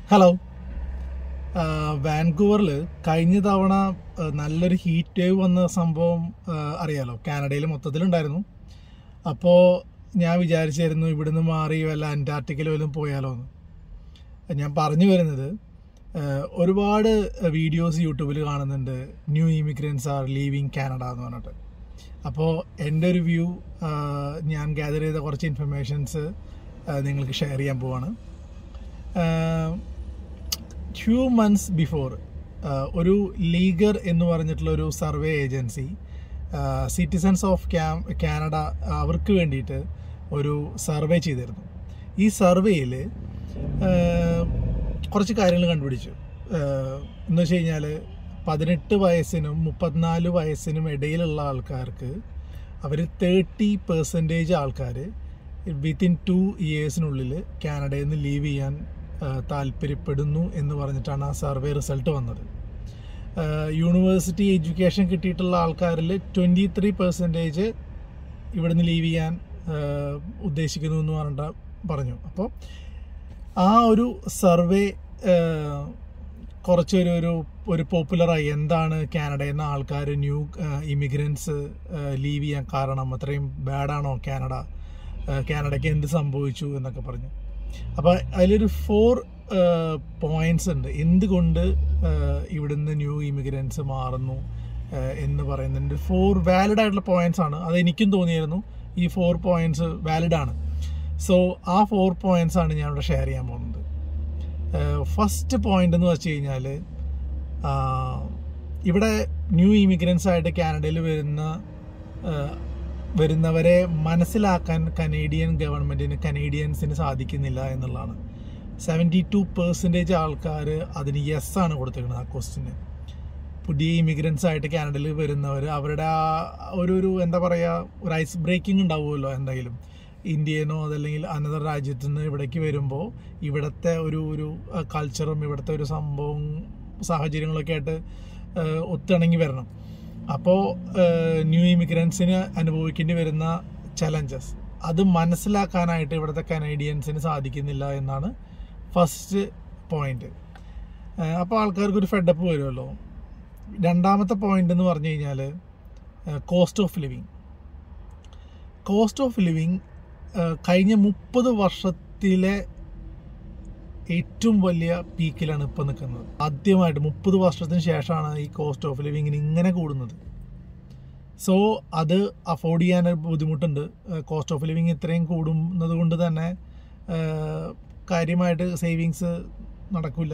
hello വാൻകൂവറിൽ കഴിഞ്ഞ തവണ ആ, നല്ലൊരു ഹീറ്റ് വേവ് വന്ന സംഭവം ആ, അറിയാലോ കാനഡയിൽ മൊത്തത്തിലുണ്ടായിരുന്നു അപ്പോൾ ഞാൻ വിചാരിച്ചായിരുന്നു ഇവിടുന്ന് മാറി വല്ല അന്റാർട്ടിക്കയിൽ വല്ലതും പോയാലോ എന്ന് ഞാൻ പറഞ്ഞു വരുന്നത് ആ, ഒരുപാട് വീഡിയോസ് യൂട്യൂബിൽ കാണുന്നുണ്ട് new immigrants are leaving Canada എന്ന് പറഞ്ഞിട്ട് അപ്പോൾ എൻ്റെ ഒരു വ്യൂ ഞാൻ ഗ്യാദർ ചെയ്ത കുറച്ച് ഇൻഫർമേഷൻസ് നിങ്ങൾക്ക് ഷെയർ ചെയ്യാൻ പോവാണ് ഫ്യൂ മന്ത്സ് ബിഫോർ ഒരു ലീഗർ എന്ന് പറഞ്ഞിട്ടുള്ള ഒരു survey agency citizens of Canada അവർക്ക് വേണ്ടിയിട്ട് ഒരു സർവേ ചെയ്തിരുന്നു ഈ സർവേയിൽ കുറച്ച് കാര്യങ്ങൾ കണ്ടുപിടിച്ചു ആഹ് എന്ന് വെച്ച് കഴിഞ്ഞാൽ പതിനെട്ട് വയസ്സിനും മുപ്പത്തിനാല് വയസ്സിനും ഇടയിലുള്ള ആൾക്കാർക്ക് അവർ തേർട്ടി പെർസെൻറ്റേജ് ആൾക്കാർ വിത്തിൻ ടു ഇയേഴ്സിനുള്ളിൽ കാനഡയിൽ നിന്ന് ലീവ് ചെയ്യാൻ ആഹ് താല്പര്യപ്പെടുന്നു എന്ന് പറഞ്ഞിട്ടാണ് ആ സർവേ റിസൾട്ട് വന്നത് യൂണിവേഴ്സിറ്റി എഡ്യൂക്കേഷൻ കിട്ടിയിട്ടുള്ള ആൾക്കാരിൽ ട്വൻറ്റി ത്രീ പെർസെൻറ്റേജ് ഇവിടുന്ന് ലീവ് ചെയ്യാൻ ആഹ് ഉദ്ദേശിക്കുന്നു എന്ന് പറഞ്ഞിട്ട് പറഞ്ഞു അപ്പോൾ ആ ഒരു സർവേ കുറച്ചൊരു ഒരു ഒരു പോപ്പുലറായി എന്താണ് കാനഡയിൽ നിന്ന് ആൾക്കാർ ന്യൂ ഇമിഗ്രൻസ് ലീവ് ചെയ്യാൻ കാരണം അത്രയും ബാഡാണോ കാനഡ ആഹ് കാനഡയ്ക്ക് എന്ത് സംഭവിച്ചു എന്നൊക്കെ പറഞ്ഞു അപ്പോൾ അതിലൊരു ഫോർ പോയിന്റ്സ് ഉണ്ട് എന്തുകൊണ്ട് ആഹ് ഇവിടുന്ന് ന്യൂ ഇമിഗ്രൻസ് മാറുന്നു ആഹ് എന്ന് പറയുന്നുണ്ട് ഫോർ വാലിഡ് ആയിട്ടുള്ള പോയിന്റ്സ് ആണ് അത് എനിക്കും തോന്നിയിരുന്നു ഈ ഫോർ പോയിന്റ്സ് വാലിഡ് ആണ് സോ ആ ഫോർ പോയിന്റ്സ് ആണ് ഞാൻ ഇവിടെ ഷെയർ ചെയ്യാൻ പോകുന്നത് ഫസ്റ്റ് പോയിന്റ് എന്ന് വെച്ച് കഴിഞ്ഞാൽ ഇവിടെ ന്യൂ ഇമിഗ്രൻസ് ആയിട്ട് കാനഡയിൽ വരുന്ന ആഹ് വരുന്നവരെ മനസ്സിലാക്കാൻ കനേഡിയൻ ഗവൺമെന്റിന് കനേഡിയൻസിന് സാധിക്കുന്നില്ല എന്നുള്ളതാണ് സെവൻറ്റി ടു പെർസെൻറ്റേജ് ആൾക്കാർ അതിന് യെസ് ആണ് കൊടുത്തിരിക്കുന്നത് ആ ക്വസ്റ്റിന് പുതിയ ഇമിഗ്രൻസ് ആയിട്ട് കാനഡയിൽ വരുന്നവർ അവരുടെ ആ ഒരു ഒരു എന്താ പറയുക ഒരു ഐസ് ബ്രേക്കിംഗ് ഉണ്ടാവുമല്ലോ എന്തായാലും ഇന്ത്യനോ അതല്ലെങ്കിൽ അനദർ രാജ്യത്തു നിന്ന് ഇവിടേക്ക് വരുമ്പോൾ ഇവിടുത്തെ ഒരു ഒരു കൾച്ചറും ഇവിടുത്തെ ഒരു സംഭവം സാഹചര്യങ്ങളൊക്കെ ആയിട്ട് ഏഹ് ഒത്തിണങ്ങി വരണം അപ്പോൾ ന്യൂ ഇമിഗ്രൻസിന് അനുഭവിക്കേണ്ടി വരുന്ന ചലഞ്ചസ് അത് മനസ്സിലാക്കാനായിട്ട് ഇവിടുത്തെ കനേഡിയൻസിന് സാധിക്കുന്നില്ല എന്നാണ് ഫസ്റ്റ് പോയിന്റ് അപ്പോൾ ആൾക്കാർക്ക് ഒരു ഫെഡപ്പ് വരുമല്ലോ രണ്ടാമത്തെ പോയിന്റ് എന്ന് പറഞ്ഞു കഴിഞ്ഞാൽ cost of living cost of living കഴിഞ്ഞ മുപ്പത് വർഷത്തിലെ ഏറ്റവും വലിയ പീക്കിലാണ് ഇപ്പോൾ നിൽക്കുന്നത് ആദ്യമായിട്ട് മുപ്പത് വർഷത്തിന് ശേഷമാണ് ഈ കോസ്റ്റ് ഓഫ് ലിവിങ്ങിന് ഇങ്ങനെ കൂടുന്നത് സോ അത് അഫോർഡ് ചെയ്യാൻ ഒരു ബുദ്ധിമുട്ടുണ്ട് കോസ്റ്റ് ഓഫ് ലിവിങ് ഇത്രയും കൂടുന്നത് കൊണ്ട് തന്നെ ഏഹ്, കാര്യമായിട്ട് സേവിങ്സ് നടക്കില്ല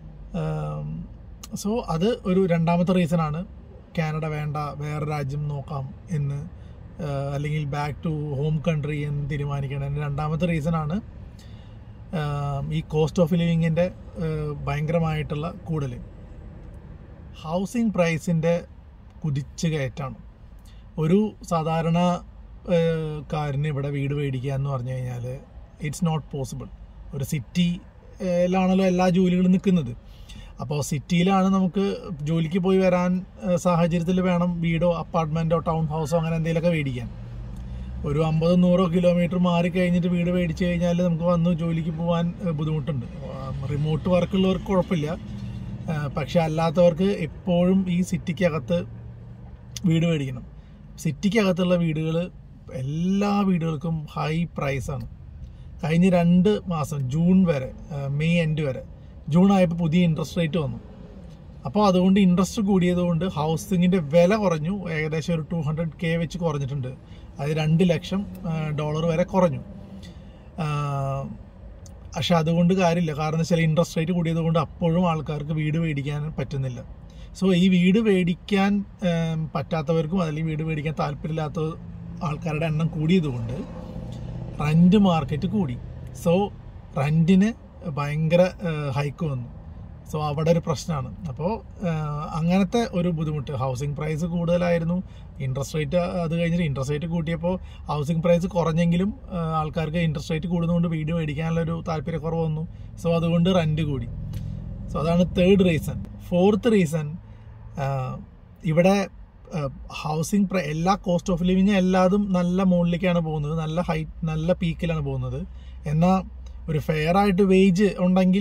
സോ അത് ഒരു രണ്ടാമത്തെ റീസണാണ് കാനഡ വേണ്ട വേറെ രാജ്യം നോക്കാം എന്ന് ഏഹ്, അല്ലെങ്കിൽ ബാക്ക് ടു ഹോം കൺട്രി എന്ന് തീരുമാനിക്കണം രണ്ടാമത്തെ റീസണാണ് ഈ കോസ്റ്റ് ഓഫ് ലിവിങ്ങിൻ്റെ ഭയങ്കരമായിട്ടുള്ള കൂടൽ ഹൗസിംഗ് പ്രൈസിൻ്റെ കുതിച്ച് കയറ്റാണ് ഒരു സാധാരണ ഏഹ്, കാരന് ഇവിടെ വീട് മേടിക്കുക എന്ന് പറഞ്ഞു കഴിഞ്ഞാൽ ഇറ്റ്സ് നോട്ട് പോസിബിൾ ഒരു സിറ്റിയിലാണല്ലോ എല്ലാ ജോലികളും നിൽക്കുന്നത് അപ്പോൾ സിറ്റിയിലാണ് നമുക്ക് ജോലിക്ക് പോയി വരാൻ സാഹചര്യത്തിൽ വേണം വീടോ അപ്പാർട്ട്മെൻറ്റോ ടൗൺ ഹൗസോ അങ്ങനെ എന്തെങ്കിലുമൊക്കെ മേടിക്കാൻ ഒരു അമ്പതോ നൂറോ കിലോമീറ്റർ മാറി കഴിഞ്ഞിട്ട് വീട് മേടിച്ചു കഴിഞ്ഞാൽ നമുക്ക് വന്ന് ജോലിക്ക് പോകാൻ ഏഹ്, ബുദ്ധിമുട്ടുണ്ട് റിമോട്ട് വർക്കുള്ളവർക്ക് കുഴപ്പമില്ല ഏഹ്, പക്ഷെ അല്ലാത്തവർക്ക് എപ്പോഴും ഈ സിറ്റിക്കകത്ത് വീട് മേടിക്കണം സിറ്റിക്കകത്തുള്ള വീടുകൾ എല്ലാ വീടുകൾക്കും ഹൈ പ്രൈസാണ് കഴിഞ്ഞ രണ്ട് മാസം ജൂൺ വരെ ഏഹ്, മെയ് എൻഡ് വരെ ജൂൺ ആയപ്പോൾ പുതിയ ഇൻട്രസ്റ്റ് റേറ്റ് വന്നു അപ്പോൾ അതുകൊണ്ട് ഇൻട്രസ്റ്റ് കൂടിയതുകൊണ്ട് ഹൗസിങ്ങിൻ്റെ വില കുറഞ്ഞു ഏകദേശം ഒരു ടു ഹൺഡ്രഡ് കെ വെച്ച് കുറഞ്ഞിട്ടുണ്ട് അത് രണ്ട് ലക്ഷം ഡോളർ വരെ കുറഞ്ഞു ആഹ് പക്ഷെ അതുകൊണ്ട് കാര്യമില്ല കാരണം ചില ഇൻട്രസ്റ്റ് റേറ്റ് കൂടിയത് കൊണ്ട് അപ്പോഴും ആൾക്കാർക്ക് വീട് മേടിക്കാൻ പറ്റുന്നില്ല സോ ഈ വീട് മേടിക്കാൻ ഏം, പറ്റാത്തവർക്കും അല്ലെങ്കിൽ വീട് മേടിക്കാൻ താല്പര്യമില്ലാത്ത ആൾക്കാരുടെ എണ്ണം കൂടിയതുകൊണ്ട് റെന്റ് മാർക്കറ്റ് കൂടി സോ റെന്റിന് ഭയങ്കര ഹൈക്ക് വന്നു സോ അവിടെ ഒരു പ്രശ്നമാണ് അപ്പോൾ അങ്ങനത്തെ ഒരു ബുദ്ധിമുട്ട് ഹൗസിംഗ് പ്രൈസ് കൂടുതലായിരുന്നു ഇൻട്രസ്റ്റ് റേറ്റ് അത് കഴിഞ്ഞിട്ട് ഇൻട്രസ്റ്റ് റേറ്റ് കൂട്ടിയപ്പോൾ ഹൗസിംഗ് പ്രൈസ് കുറഞ്ഞെങ്കിലും ആ, ആൾക്കാർക്ക് ഇൻട്രസ്റ്റ് റേറ്റ് കൂടുന്നതുകൊണ്ട് വീട് മേടിക്കാനുള്ള ഒരു താല്പര്യക്കുറവ് വന്നു സോ അതുകൊണ്ട് റെന്റ് കൂടി സോ അതാണ് തേർഡ് റീസൺ ഫോർത്ത് റീസൺ ഇവിടെ ഹൗസിംഗ് പ്രൈ എല്ലാ കോസ്റ്റ് ഓഫ് ലിവിങ് എല്ലാതും നല്ല മുകളിലേക്കാണ് പോകുന്നത് നല്ല ഹൈറ്റ് നല്ല പീക്കിലാണ് പോകുന്നത് എന്നാൽ ഒരു ഫെയർ ആയിട്ട് വേജ് ഉണ്ടെങ്കിൽ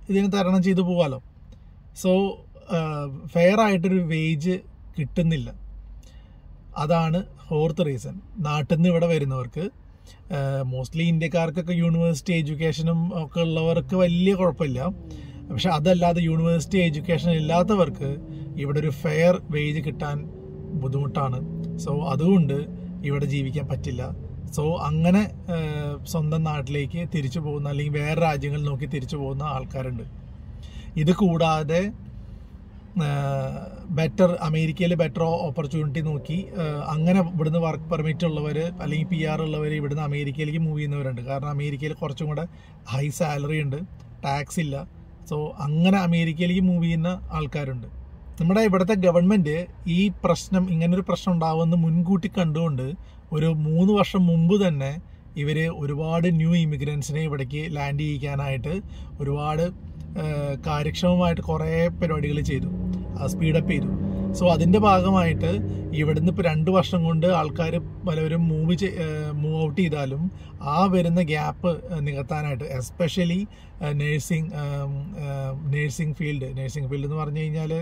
ഇതിന് തരണം ചെയ്തു പോകാമല്ലോ സോ ഫെയർ ആയിട്ടൊരു വേജ് കിട്ടുന്നില്ല അതാണ് ഫോർത്ത് റീസൺ നാട്ടിൽ നിന്ന് ഇവിടെ വരുന്നവർക്ക് മോസ്റ്റ്ലി ഇന്ത്യക്കാർക്കൊക്കെ യൂണിവേഴ്സിറ്റി എഡ്യൂക്കേഷനും ഒക്കെ ഉള്ളവർക്ക് വലിയ കുഴപ്പമില്ല പക്ഷെ അതല്ലാതെ യൂണിവേഴ്സിറ്റി എഡ്യൂക്കേഷൻ ഇല്ലാത്തവർക്ക് ഇവിടെ ഒരു ഫെയർ വേജ് കിട്ടാൻ ബുദ്ധിമുട്ടാണ് സോ അതുകൊണ്ട് ഇവിടെ ജീവിക്കാൻ പറ്റില്ല സോ അങ്ങനെ ഏഹ്, സ്വന്തം നാട്ടിലേക്ക് തിരിച്ചു പോകുന്ന അല്ലെങ്കിൽ വേറെ രാജ്യങ്ങൾ നോക്കി തിരിച്ചു പോകുന്ന ആൾക്കാരുണ്ട് ഇത് കൂടാതെ ബെറ്റർ അമേരിക്കയിൽ ബെറ്റർ ഓപ്പർച്യൂണിറ്റി നോക്കി ഏഹ്, അങ്ങനെ ഇവിടുന്ന് വർക്ക് പെർമിറ്റ് ഉള്ളവർ അല്ലെങ്കിൽ പി ആർ ഉള്ളവർ ഇവിടുന്ന് അമേരിക്കയിലേക്ക് മൂവ് ചെയ്യുന്നവരുണ്ട് കാരണം അമേരിക്കയിൽ കുറച്ചും കൂടെ ഹൈ സാലറി ഉണ്ട് ടാക്സ് ഇല്ല സോ അങ്ങനെ അമേരിക്കയിലേക്ക് മൂവ് ചെയ്യുന്ന ആൾക്കാരുണ്ട് നമ്മുടെ ഇവിടുത്തെ ഗവൺമെന്റ് ഈ പ്രശ്നം ഇങ്ങനൊരു പ്രശ്നം ഉണ്ടാവുമെന്ന് മുൻകൂട്ടി കണ്ടുകൊണ്ട് ഒരു മൂന്ന് വർഷം മുമ്പ് തന്നെ ഇവര് ഒരുപാട് ന്യൂ ഇമിഗ്രൻസിനെ ഇവിടേക്ക് ലാൻഡ് ചെയ്യിക്കാനായിട്ട് ഒരുപാട് ഏഹ്, കാര്യക്ഷമമായിട്ട് കുറേ പരിപാടികൾ ചെയ്തു സ്പീഡപ്പ് ചെയ്തു സോ അതിന്റെ ഭാഗമായിട്ട് ഇവിടുന്ന് ഇപ്പോൾ രണ്ട് വർഷം കൊണ്ട് ആൾക്കാർ പലവരും മൂവ് മൂവ് ഔട്ട് ചെയ്താലും ആ വരുന്ന ഗ്യാപ്പ് നികത്താനായിട്ട് especially nursing nursing field nursing field എന്ന് പറഞ്ഞു കഴിഞ്ഞാൽ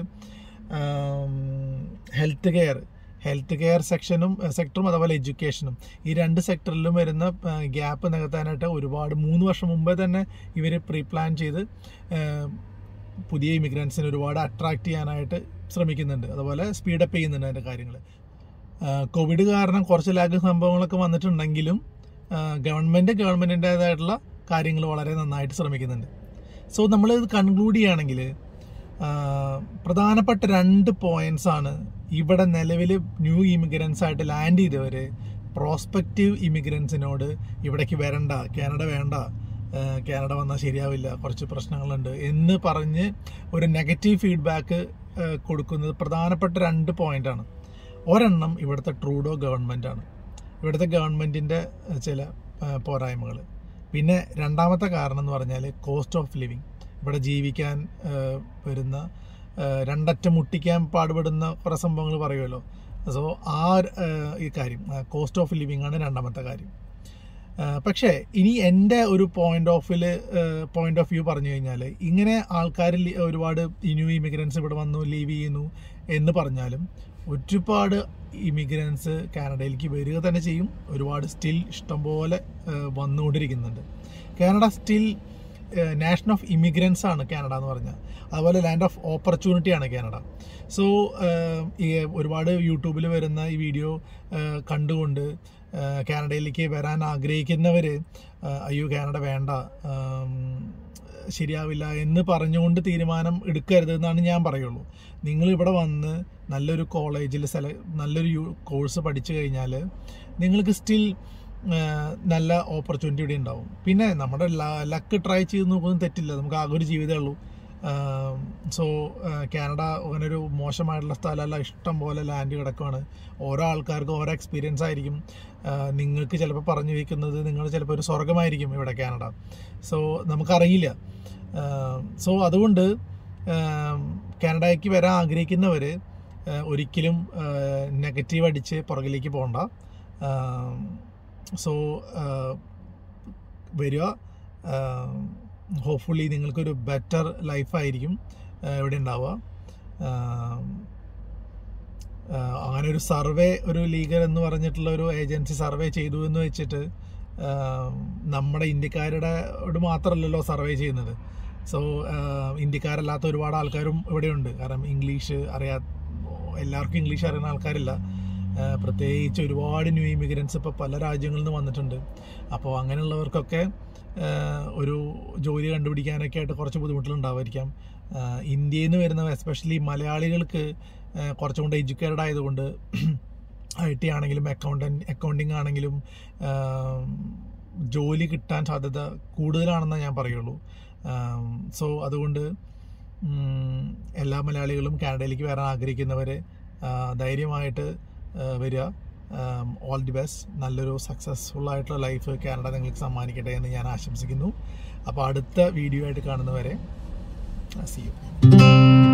ഹെൽത്ത് കെയർ ഹെൽത്ത് കെയർ സെക്ഷനും സെക്ടറും അതുപോലെ എഡ്യൂക്കേഷനും ഈ രണ്ട് സെക്ടറിലും വരുന്ന ഗ്യാപ്പ് നികത്താനായിട്ട് ഒരുപാട് മൂന്ന് വർഷം മുമ്പേ തന്നെ ഇവർ പ്രീ പ്ലാൻ ചെയ്ത് ഏഹ്, പുതിയ ഇമിഗ്രൻസിനെ ഒരുപാട് അട്രാക്ട് ചെയ്യാനായിട്ട് ശ്രമിക്കുന്നുണ്ട് അതുപോലെ സ്പീഡപ്പ് ചെയ്യുന്നുണ്ട് അതിൻ്റെ കാര്യങ്ങൾ കോവിഡ് കാരണം കുറച്ച് ലാഗ് സംഭവങ്ങളൊക്കെ വന്നിട്ടുണ്ടെങ്കിലും ഗവൺമെൻറ് ഗവൺമെൻറ്റിൻ്റേതായിട്ടുള്ള കാര്യങ്ങൾ വളരെ നന്നായിട്ട് ശ്രമിക്കുന്നുണ്ട് സോ നമ്മൾ ഇത് കൺക്ലൂഡ് ചെയ്യുകയാണെങ്കിൽ പ്രധാനപ്പെട്ട രണ്ട് പോയിന്റ്സ് ആണ് ഇവിടെ നിലവിൽ ന്യൂ ഇമിഗ്രൻസ് ആയിട്ട് ലാൻഡ് ചെയ്തവർ പ്രോസ്പെക്റ്റീവ് ഇമിഗ്രൻസിനോട് ഇവിടേക്ക് വരണ്ട കാനഡ വേണ്ട ആഹ് കാനഡ വന്നാൽ ശരിയാവില്ല കുറച്ച് പ്രശ്നങ്ങളുണ്ട് എന്ന് പറഞ്ഞ് ഒരു നെഗറ്റീവ് ഫീഡ്ബാക്ക് കൊടുക്കുന്നത് പ്രധാനപ്പെട്ട രണ്ട് പോയിന്റാണ് ഒരെണ്ണം ഇവിടുത്തെ ട്രൂഡോ ഗവൺമെൻറ് ആണ് ഇവിടുത്തെ ഗവൺമെൻറ്റിൻ്റെ ചില പോരായ്മകൾ പിന്നെ രണ്ടാമത്തെ കാരണം എന്ന് പറഞ്ഞാൽ കോസ്റ്റ് ഓഫ് ലിവിങ് ഇവിടെ ജീവിക്കാൻ ആഹ് വരുന്ന ആഹ് രണ്ടറ്റം മുട്ടിക്കാൻ പാടുപെടുന്ന കുറേ സംഭവങ്ങൾ പറയുമല്ലോ സോ ആ ആഹ് ഈ കാര്യം കോസ്റ്റ് ഓഫ് ലിവിങ് ആണ് രണ്ടാമത്തെ കാര്യം ആഹ് പക്ഷേ ഇനി എൻ്റെ ഒരു പോയിന്റ് ഓഫിൽ പോയിന്റ് ഓഫ് വ്യൂ പറഞ്ഞു കഴിഞ്ഞാൽ ഇങ്ങനെ ആൾക്കാർ ഒരുപാട് ന്യൂ ഇമിഗ്രൻസ് ഇവിടെ വന്നു ലീവ് ചെയ്യുന്നു എന്ന് പറഞ്ഞാലും ഒരുപാട് ഇമിഗ്രൻസ് കാനഡയിലേക്ക് വരിക തന്നെ ചെയ്യും ഒരുപാട് സ്റ്റിൽ ഇഷ്ടംപോലെ ആഹ് വന്നുകൊണ്ടിരിക്കുന്നുണ്ട് Canada still nation of immigrants ആണ് കാനഡ എന്ന് പറഞ്ഞാൽ അതുപോലെ ലാൻഡ് ഓഫ് ഓപ്പർച്യൂണിറ്റി ആണ് കാനഡ സോ ഈ ഒരുപാട് യൂട്യൂബിൽ വരുന്ന ഈ വീഡിയോ കണ്ടുകൊണ്ട് ആ, കാനഡയിലേക്ക് വരാൻ ആഗ്രഹിക്കുന്നവർ അയ്യോ കാനഡ വേണ്ട ആം, ശരിയാവില്ല എന്ന് പറഞ്ഞുകൊണ്ട് തീരുമാനം എടുക്കരുത് എന്നാണ് ഞാൻ പറയുള്ളൂ നിങ്ങൾ ഇവിടെ വന്ന് നല്ലൊരു കോളേജിൽ സെല നല്ലൊരു കോഴ്സ് പഠിച്ചു കഴിഞ്ഞാൽ നിങ്ങൾക്ക് സ്റ്റിൽ നല്ല ഓപ്പർച്യൂണിറ്റി ഇവിടെ ഉണ്ടാവും പിന്നെ നമ്മുടെ ലക്ക് ട്രൈ ചെയ്ത് നോക്കുന്നത് തെറ്റില്ല നമുക്ക് ആകെ ഒരു ജീവിതമേ ഉള്ളൂ സോ കാനഡ അങ്ങനെ ഒരു മോശമായിട്ടുള്ള സ്ഥലമല്ല ഇഷ്ടം പോലെ ലാൻഡ് കിടക്കുകയാണ് ഓരോ ആൾക്കാർക്കും ഓരോ എക്സ്പീരിയൻസ് ആയിരിക്കും ആ, നിങ്ങൾക്ക് ചിലപ്പോൾ പറഞ്ഞു വയ്ക്കുന്നത് നിങ്ങൾ ചിലപ്പോൾ ഒരു സ്വർഗമായിരിക്കും ഇവിടെ കാനഡ സോ നമുക്കറിയില്ല സോ അതുകൊണ്ട് കാനഡയ്ക്ക് വരാൻ ആഗ്രഹിക്കുന്നവർ ഒരിക്കലും നെഗറ്റീവ് അടിച്ച് പുറകിലേക്ക് പോകണ്ട സോ വരിക ഹോപ്പ്ഫുള്ളി നിങ്ങൾക്കൊരു ബെറ്റർ ലൈഫായിരിക്കും ഇവിടെ ഉണ്ടാവുക ആം, ആ, അങ്ങനെ ഒരു സർവേ ഒരു ലീഗൽ എന്ന് പറഞ്ഞിട്ടുള്ള ഒരു ഏജൻസി സർവേ ചെയ്തു എന്ന് വെച്ചിട്ട് ആം, നമ്മുടെ ഇന്ത്യക്കാരുടെ ോട് മാത്രമല്ലല്ലോ സർവേ ചെയ്യുന്നത് സോ ഇന്ത്യക്കാരല്ലാത്ത ഒരുപാട് ആൾക്കാരും ഇവിടെയുണ്ട് കാരണം ഇംഗ്ലീഷ് അറിയാ എല്ലാവർക്കും ഇംഗ്ലീഷ് അറിയുന്ന ആൾക്കാരില്ല ആ, പ്രത്യേകിച്ച് ഒരുപാട് ന്യൂ ഇമിഗ്രൻസ് ഇപ്പോൾ പല രാജ്യങ്ങളിൽ നിന്ന് വന്നിട്ടുണ്ട് അപ്പോൾ അങ്ങനെയുള്ളവർക്കൊക്കെ ആ, ഒരു ജോലി കണ്ടുപിടിക്കാനൊക്കെ ആയിട്ട് കുറച്ച് ബുദ്ധിമുട്ടുകളുണ്ടാവുമായിരിക്കാം ആ, ഇന്ത്യയിൽ നിന്ന് വരുന്ന എസ്പെഷ്യലി മലയാളികൾക്ക് ആ, കുറച്ചും കൂടെ എഡ്യൂക്കേറ്റഡ് ആയതുകൊണ്ട് ഐ ടി ആണെങ്കിലും അക്കൗണ്ടന്റ് അക്കൗണ്ടിങ് ആണെങ്കിലും ആ, ജോലി കിട്ടാൻ സാധ്യത കൂടുതലാണെന്ന് ഞാൻ പറയുള്ളൂ സോ അതുകൊണ്ട് ഉം, എല്ലാ മലയാളികളും കാനഡയിലേക്ക് വരാൻ ആഗ്രഹിക്കുന്നവർ ധൈര്യമായിട്ട് ആ, വരിക ഓൾ ദി ബെസ്റ്റ് നല്ലൊരു സക്സസ്ഫുൾ ആയിട്ടുള്ള ലൈഫ് കാനഡ നിങ്ങൾക്ക് സമ്മാനിക്കട്ടെ എന്ന് ഞാൻ ആശംസിക്കുന്നു അപ്പോൾ അടുത്ത വീഡിയോ ആയിട്ട് കാണുന്നവരെ സി യു